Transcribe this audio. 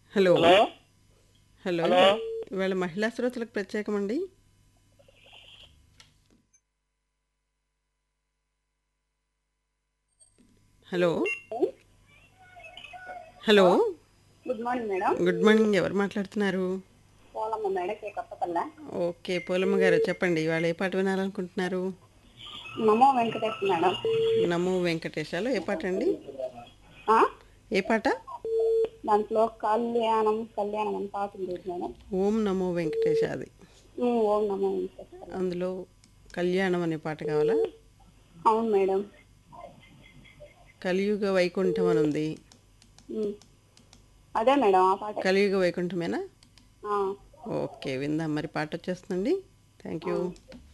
Hello hello hello hello. ఇవాళ మహిళా శ్రోతలకు ప్రత్యేకమండి hello hello good morning madam good morning ఎవరు మాట్లాడుతున్నారు Polamma madam K Kothapalle okay Polamma గారు చెప్పండి ఇవాళ ఏ పాట వినాలనుకుంటున్నారు నమో వెంకటేష్ మేడం నమో వెంకటేశాలు ఏ పాట అండి ఆ? ఏ పాట దాంట్లో కళ్యాణం కళ్యాణం అని పాట ఉంది మేడం ఓం నమో వెంకటేశ అది ఉమ్, ఓం నమో వెంకటేష్ అందులో కళ్యాణం అనే పాట కావాలా అవును మేడం కలియుగ వైకుంఠం అని ఉంది ఉమ్. అదే మేడం ఆ పాట కలియుగ వైకుంఠమేనా ఆ. ఓకే విందాం మరి పాట వచ్చేస్తుందండి థ్యాంక్ యూ